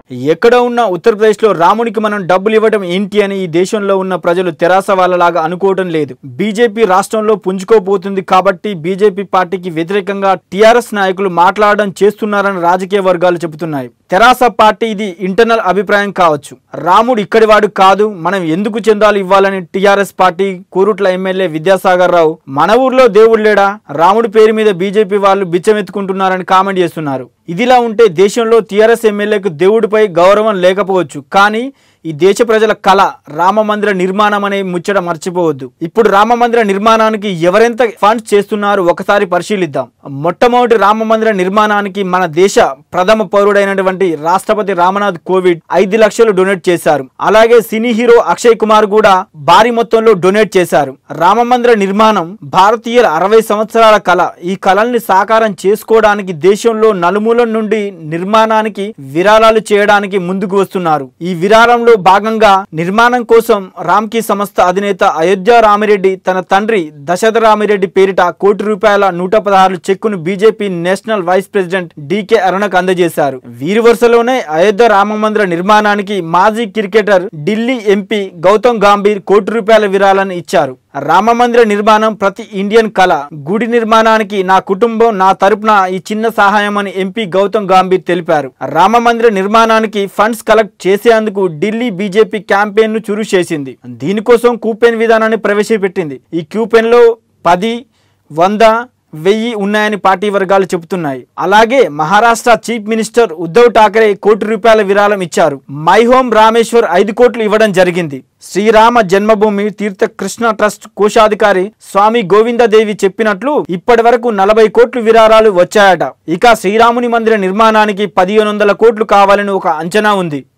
ఎక్కడ ఉన్న ఉత్తరప్రదేశ్లో రామునికి మనం డబ్బులు ఇవ్వడం ఏంటి అని ఈ దేశంలో ఉన్న ప్రజలు తెరాస వాళ్ళలాగా అనుకోవడం లేదు బీజేపీ రాష్ట్రంలో పుంజుకోబోతుంది కాబట్టి బీజేపీ పార్టీకి వ్యతిరేకంగా టీఆర్ఎస్ నాయకులు మాట్లాడడం చేస్తున్నారని రాజకీయ వర్గాలు చెబుతున్నాయి తెరాస పార్టీ ఇది ఇంటర్నల్ అభిప్రాయం కావచ్చు రాముడు ఇక్కడి వాడు కాదు మనం ఎందుకు చందాలు ఇవ్వాలని TRS party Korutla MLA Vidyasagar Rao మన ఊర్లో దేవుడు లేడా రాముడి పేరు మీద బీజేపీ వాళ్ళు బిచ్చమెత్తుకుంటున్నారని కామెంట్ చేస్తున్నారు ఇదిలా ఉంటే దేశంలో టీఆర్ఎస్ ఎమ్మెల్యేకు దేవుడిపై గౌరవం లేకపోవచ్చు కానీ ఈ దేశ ప్రజల కళ రామ మందిర నిర్మాణం అనే ముచ్చట మర్చిపోవద్దు ఇప్పుడు రామ మందిర నిర్మాణానికి ఎవరెంత ఫండ్స్ చేస్తున్నారు ఒకసారి పరిశీలిద్దాం మొట్టమొదటి రామ మందిర నిర్మాణానికి మన దేశ ప్రథమ పౌరుడైనటువంటి రాష్ట్రపతి రామనాథ్ కోవిడ్ ఐదు లక్షలు డొనేట్ చేశారు అలాగే సినీ హీరో అక్షయ్ కుమార్ కూడా భారీ మొత్తంలో డొనేట్ చేశారు రామ మందిర నిర్మాణం భారతీయుల అరవై సంవత్సరాల కళ ఈ కళల్ని సాకారం చేసుకోవడానికి దేశంలో నలుమూల నుండి నిర్మాణానికి విరాళాలు చేయడానికి ముందుకు వస్తున్నారు ఈ విరాళంలో భాగంగా నిర్మాణం కోసం రామ్కీ సంస్థ అధినేత అయోధ్య రామిరెడ్డి తన తండ్రి దశరథ రామిరెడ్డి పేరిట కోటి రూపాయల నూట పదహారు చెక్కును BJP national vice president DK అరుణకు అందజేశారు వీరి వరుసలోనే అయోధ్య రామ మందిర నిర్మాణానికి మాజీ క్రికెటర్ ఢిల్లీ ఎంపీ గౌతమ్ గాంభీర్ కోటి రూపాయల విరాళాన్ని ఇచ్చారు రామ మందిర నిర్మాణం ప్రతి ఇండియన్ కళ గుడి నిర్మాణానికి నా కుటుంబం నా తరపున ఈ చిన్న సహాయం అని ఎంపీ గౌతమ్ గాంభీర్ తెలిపారు రామ మందిర నిర్మాణానికి ఫండ్స్ కలెక్ట్ చేసేందుకు ఢిల్లీ బీజేపీ క్యాంపెయిన్ ను చురు చేసింది దీనికోసం కూపెన్ విధానాన్ని ప్రవేశపెట్టింది ఈ కూపెన్ లో పది వంద వెయ్యి ఉన్నాయని పార్టీ వర్గాలు చెబుతున్నాయి అలాగే మహారాష్ట్ర చీఫ్ మినిస్టర్ ఉద్ధవ్ ఠాకరే కోటి రూపాయల విరాళం ఇచ్చారు మై హోమ్ రామేశ్వర్ ఐదు కోట్లు ఇవ్వడం జరిగింది శ్రీరామ జన్మభూమి తీర్థ కృష్ణ ట్రస్ట్ కోశాధికారి స్వామి గోవిందదేవి చెప్పినట్లు ఇప్పటి వరకు నలభై కోట్లు విరాళాలు వచ్చాయట ఇక శ్రీరాముని మందిర నిర్మాణానికి పదిహేను వందల కోట్లు కావాలని ఒక అంచనా ఉంది